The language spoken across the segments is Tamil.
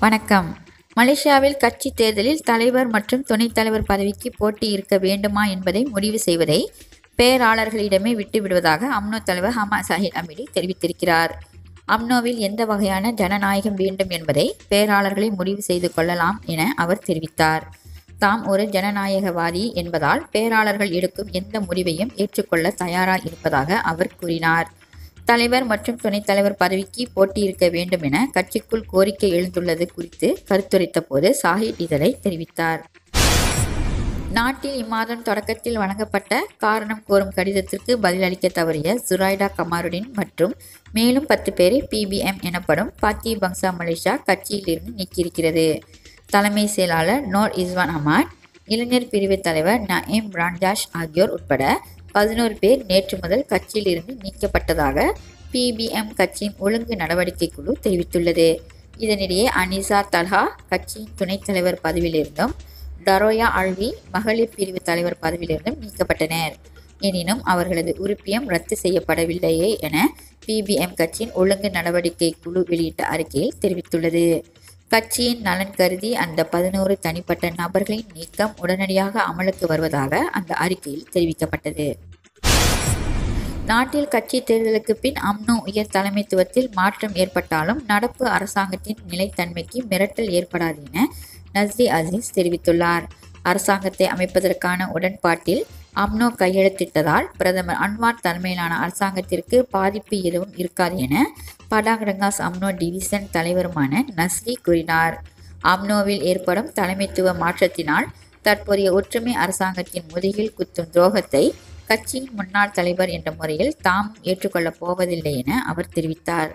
வணக்கம் மலேசியாவில் கட்சி தேர்தலில் தலைவர் மற்றும் துணைத் தலைவர் பதவிக்கு போட்டி இருக்க வேண்டுமா என்பதை முடிவு செய்வதை பேராளர்களிடமே விட்டுவிடுவதாக அம்னோ தலைவர் ஹமா சாஹித் அமிடி தெரிவித்திருக்கிறார் அம்னோவில் எந்த வகையான ஜனநாயகம் வேண்டும் என்பதை பேராளர்களை முடிவு செய்து கொள்ளலாம் என அவர் தெரிவித்தார் தாம் ஒரு ஜனநாயகவாதி என்பதால் பேராளர்கள் எடுக்கும் எந்த முடிவையும் ஏற்றுக்கொள்ள தயாராக இருப்பதாக அவர் கூறினார் தலைவர் மற்றும் துணைத் தலைவர் பதவிக்கு போட்டியிருக்க வேண்டும் என கட்சிக்குள் கோரிக்கை எழுந்துள்ளது குறித்து கருத்துரைத்த போது சாஹித் இதழை தெரிவித்தார் நாட்டில் இம்மாதம் தொடக்கத்தில் வழங்கப்பட்ட காரணம் கோரும் கடிதத்திற்கு பதிலளிக்க தவறிய சுராய்டா கமாருடின் மற்றும் மேலும் பத்து பேரை பிபிஎம் எனப்படும் பாத்தி பங்சா மலேசியா கட்சியிலிருந்து நீக்கியிருக்கிறது தலைமை செயலாளர் நோர் இஸ்வான் அஹ்மத் இளைஞர் பிரிவு தலைவர் நயீம் ரான்ஜாஷ் ஆகியோர் உட்பட பதினோரு பேர் நேற்று முதல் கட்சியிலிருந்து நீக்கப்பட்டதாக பிபிஎம் கட்சியின் ஒழுங்கு நடவடிக்கை குழு தெரிவித்துள்ளது இதனிடையே அனிசா தல்ஹா கட்சியின் துணைத் தலைவர் பதவியிலிருந்தும் டரோயா அல்வி மகளிர் பிரிவு தலைவர் பதவியிலிருந்தும் நீக்கப்பட்டனர் எனினும் அவர்களது உறுப்பியம் ரத்து செய்யப்படவில்லையே என பிபிஎம் கட்சியின் ஒழுங்கு நடவடிக்கை குழு வெளியிட்ட அறிக்கையில் தெரிவித்துள்ளது கட்சியின் நலன் கருதி அந்த பதினோரு தனிப்பட்ட நபர்களின் நீக்கம் உடனடியாக அமலுக்கு வருவதாக அந்த அறிக்கையில் தெரிவிக்கப்பட்டது நாட்டில் கட்சி தேர்தலுக்கு பின் அம்னோ உயர் தலைமைத்துவத்தில் மாற்றம் ஏற்பட்டாலும் நடப்பு அரசாங்கத்தின் நிலைத்தன்மைக்கு மிரட்டல் ஏற்படாது என நஸ்ரி அசீஸ் தெரிவித்துள்ளார் அரசாங்கத்தை அமைப்பதற்கான உடன்பாட்டில் அம்னோ கையெழுத்திட்டதால் பிரதமர் அன்வார் தலைமையிலான அரசாங்கத்திற்கு பாதிப்பு எதுவும் இருக்காது என படாகரங்காஸ் அம்னோ டிவிசன் தலைவருமான நஸ்ரி கூறினார் அம்னோவில் ஏற்படும் தலைமைத்துவ மாற்றத்தினால் தற்போதைய ஒற்றுமை அரசாங்கத்தின் முதுகில் குத்தும் துரோகத்தை கட்சியின் முன்னாள் தலைவர் என்ற முறையில் தாம் ஏற்றுக்கொள்ளப் போவதில்லை என அவர் தெரிவித்தார்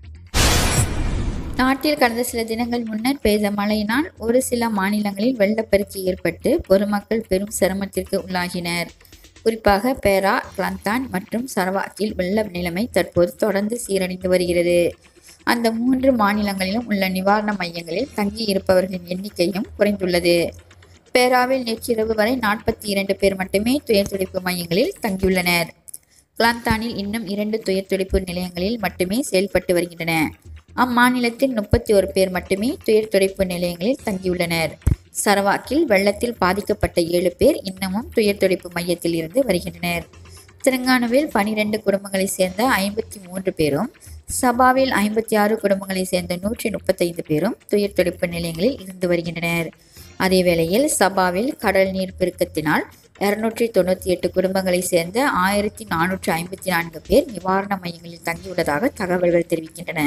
நாட்டில் கடந்த சில தினங்கள் முன்னர் பெய்த மழையினால் ஒரு சில மாநிலங்களில் வெள்ளப்பெருக்கு ஏற்பட்டு பொதுமக்கள் பெரும் சிரமத்திற்கு உள்ளாகினர் குறிப்பாக பேரா கிளந்தான் மற்றும் சரவாக்கில் வெள்ள நிலைமை தற்போது தொடர்ந்து சீரடைந்து வருகிறது அந்த மூன்று மாநிலங்களிலும் உள்ள நிவாரண மையங்களில் தங்கி இருப்பவர்களின் எண்ணிக்கையும் குறைந்துள்ளது பேராவில் நேற்றிரவு வரை நாற்பத்தி இரண்டு பேர் மட்டுமே துயர் துடைப்பு மையங்களில் தங்கியுள்ளனர் கிளாந்தானில் இன்னும் இரண்டு துயர் துடைப்பு நிலையங்களில் மட்டுமே செயல்பட்டு வருகின்றன அம்மாநிலத்தில் முப்பத்தி ஒரு பேர் மட்டுமே துயர் துடைப்பு நிலையங்களில் தங்கியுள்ளனர் சரவாக்கில் வெள்ளத்தில் பாதிக்கப்பட்ட ஏழு பேர் இன்னமும் துயர் துடைப்பு மையத்தில் இருந்து வருகின்றனர் தெலுங்கானாவில் பனிரெண்டு குடும்பங்களைச் சேர்ந்த ஐம்பத்தி மூன்று பேரும் சபாவில் ஐம்பத்தி ஆறு குடும்பங்களைச் சேர்ந்த நூற்றி முப்பத்தைந்து பேரும் துயர் துடைப்பு நிலையங்களில் இருந்து வருகின்றனர் அதேவேளையில் சபாவில் கடல் நீர் பெருக்கத்தினால் இருநூற்றி தொண்ணூற்றி எட்டு குடும்பங்களைச் சேர்ந்த ஆயிரத்தி நானூற்றி ஐம்பத்தி நான்கு பேர் நிவாரண மையங்களில் தங்கியுள்ளதாக தகவல்கள் தெரிவிக்கின்றன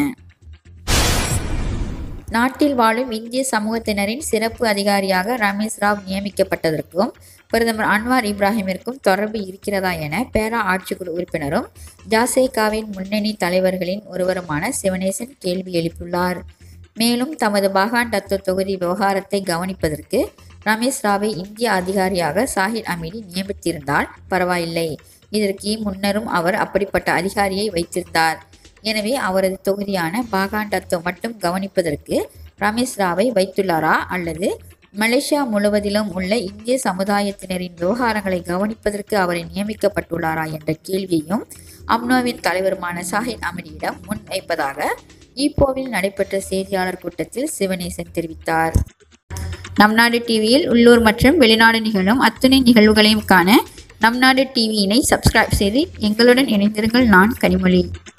நாட்டில் வாழும் இந்திய சமூகத்தினரின் சிறப்பு அதிகாரியாக ரமேஷ் ராவ் நியமிக்கப்பட்டதற்கும் பிரதமர் அன்வார் இப்ராஹிமிற்கும் தொடர்பு இருக்கிறதா என பேரா ஆட்சிக்குழு உறுப்பினரும் ஜாசேகாவின் முன்னணி தலைவர்களின் ஒருவருமான சிவனேசன் கேள்வி எழுப்பியுள்ளார் மேலும் தமது பாகான் தத்துவ தொகுதி விவகாரத்தை கவனிப்பதற்கு ரமேஷ் ராவை இந்திய அதிகாரியாக சாஹித் அமீடி நியமித்திருந்தால் பரவாயில்லை இதற்கு முன்னரும் அவர் அப்படிப்பட்ட அதிகாரியை வைத்திருந்தார் எனவே அவரது தொகுதியான பாகான் தத்துவம் மட்டும் கவனிப்பதற்கு ரமேஷ் ராவை வைத்துள்ளாரா அல்லது மலேசியா முழுவதிலும் உள்ள இந்திய சமுதாயத்தினரின் விவகாரங்களை கவனிப்பதற்கு அவரை நியமிக்கப்பட்டுள்ளாரா என்ற கேள்வியையும் அம்னோவின் தலைவருமான சாஹித் அமிடியிடம் முன்வைப்பதாக ஈப்போவில் நடைபெற்ற செய்தியாளர் கூட்டத்தில் சிவனேசன் தெரிவித்தார் நம் நாடு டிவியில் உள்ளூர் மற்றும் வெளிநாடு நிகழும் அத்துணை நிகழ்வுகளையும் காண நம் நாடு டிவியினை சப்ஸ்கிரைப் செய்து எங்களுடன் இணைந்திருங்கள் நான் கனிமொழி